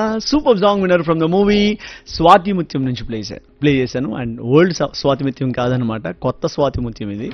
super song winner from the movie Swathi Muthyam నుంచి play play చేశాను and old Swathi Muthyam కాదనమాట కొత్త స్వాతి ముత్యం ఇది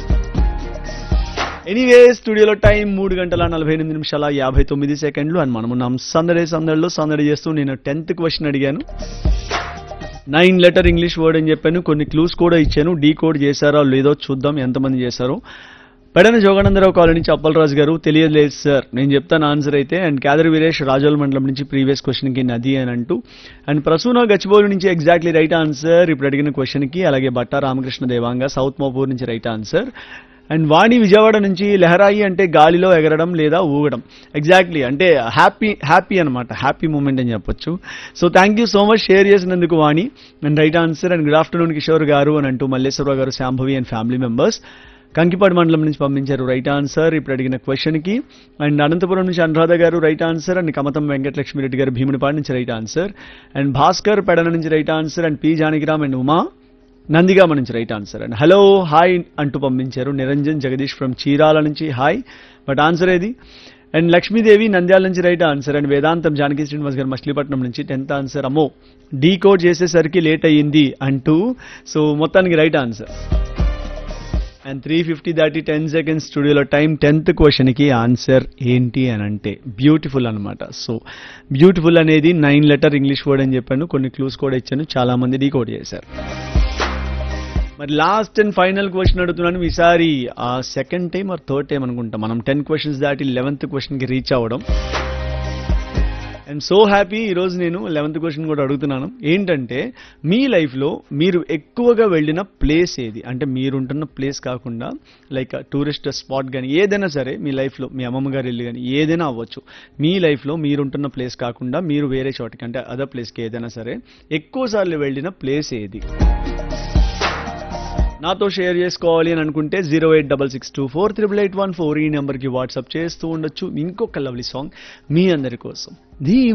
ఎనీవే స్టూడియోలో టైం మూడు గంటల నలభై ఎనిమిది నిమిషాల యాభై తొమ్మిది సెకండ్లు అండ్ మనమున్నాం సందడి సందడిలో సందడి చేస్తూ నేను టెన్త్ క్వశ్చన్ అడిగాను నైన్ లెటర్ ఇంగ్లీష్ వర్డ్ అని చెప్పాను కొన్ని క్లూస్ కూడా ఇచ్చాను డీ కోడ్ చేశారో లేదో చూద్దాం ఎంతమంది చేశారో పెడన జోగానందరావు కాలనీ నుంచి అప్పలరాజు గారు తెలియలేదు సార్ నేను చెప్తాను ఆన్సర్ అయితే అండ్ కేదర్ వీరేష్ రాజోల్ మండలం నుంచి ప్రీవియస్ క్వశ్చన్ కి నది అని అంటూ అండ్ ప్రసూన గచ్చిబౌలి నుంచి ఎగ్జాక్ట్లీ రైట్ ఆన్సర్ ఇప్పుడు అడిగిన క్వశ్చన్ కి అలాగే బట్టా రామకృష్ణ దేవాంగ సౌత్ మోపూర్ నుంచి right answer and Vani Vijayawada నుంచి లెహరాయి అంటే గాలిలో ఎగరడం లేదా ఊగడం ఎగ్జాక్ట్లీ అంటే హ్యాపీ హ్యాపీ అనమాట హ్యాపీ మూమెంట్ అని చెప్పొచ్చు so thank you so much share చేసినందుకు Vani and right answer and good afternoon Kishore garu అని అంటూ Malleswararao garu Shambhavi and family members Kankipadu మండలం నుంచి పంపించారు రైట్ ఆన్సర్ ఇప్పుడు అడిగిన క్వశ్చన్ కి అండ్ అనంతపురం నుంచి Anuradha garu right answer and Kamatham Venkatalakshmireddy garu Bhimunipadu నుంచి right answer and Bhaskar Pedana నుంచి right answer and P Janakiram and Uma Nandigama నుంచి right answer and hello hi అంటూ పంపించారు నిరంజన్ జగదీష్ ఫ్రమ్ చీరాల నుంచి హాయ్ బట్ ఆన్సర్ ఏది అండ్ లక్ష్మీదేవి నంద్యాల నుంచి రైట్ ఆన్సర్ అండ్ వేదాంతం జానకి శ్రీనివాస్ గారు మచిలీపట్నం నుంచి టెన్త్ ఆన్సర్ అమ్మో డీ కోడ్ చేసేసరికి లేట్ అయ్యింది అంటూ సో మొత్తానికి right answer and three fifty దాటి టెన్ సెకండ్స్ స్టూడియోలో టైం టెన్త్ క్వశ్చన్కి ఆన్సర్ ఏంటి అని అంటే బ్యూటిఫుల్ అనమాట సో బ్యూటిఫుల్ అనేది నైన్ లెటర్ ఇంగ్లీష్ వర్డ్ అని చెప్పాను కొన్ని క్లూస్ కూడా ఇచ్చాను చాలా మంది డీ కోడ్ చేశారు మరి లాస్ట్ అండ్ ఫైనల్ క్వశ్చన్ అడుగుతున్నాను ఈసారి ఆ second time or third time అనుకుంటా మనం టెన్ క్వశ్చన్స్ దాటి లెవెన్త్ క్వశ్చన్కి రీచ్ అవ్వడం అండ్ సో హ్యాపీ ఈరోజు నేను లెవెన్త్ క్వశ్చన్ కూడా అడుగుతున్నాను ఏంటంటే మీ లైఫ్లో మీరు ఎక్కువగా వెళ్ళిన ప్లేస్ ఏది అంటే మీరుంటున్న ప్లేస్ కాకుండా లైక్ టూరిస్ట్ స్పాట్ కానీ ఏదైనా సరే మీ లైఫ్లో మీ అమ్మమ్మ గారి ఇల్లు కానీ ఏదైనా అవ్వచ్చు మీ లైఫ్లో మీరుంటున్న ప్లేస్ కాకుండా మీరు వేరే చోటకి అంటే అదర్ ప్లేస్కి ఏదైనా సరే ఎక్కువ సార్లు వెళ్ళిన ప్లేస్ ఏది నాతో షేర్ చేసుకోవాలి అని అనుకుంటే zero eight double six two four triple eight one four ఈ నెంబర్కి వాట్సాప్ చేస్తూ ఉండొచ్చు ఇంకొక లవ్లీ సాంగ్ మీ అందరి కోసం ధీ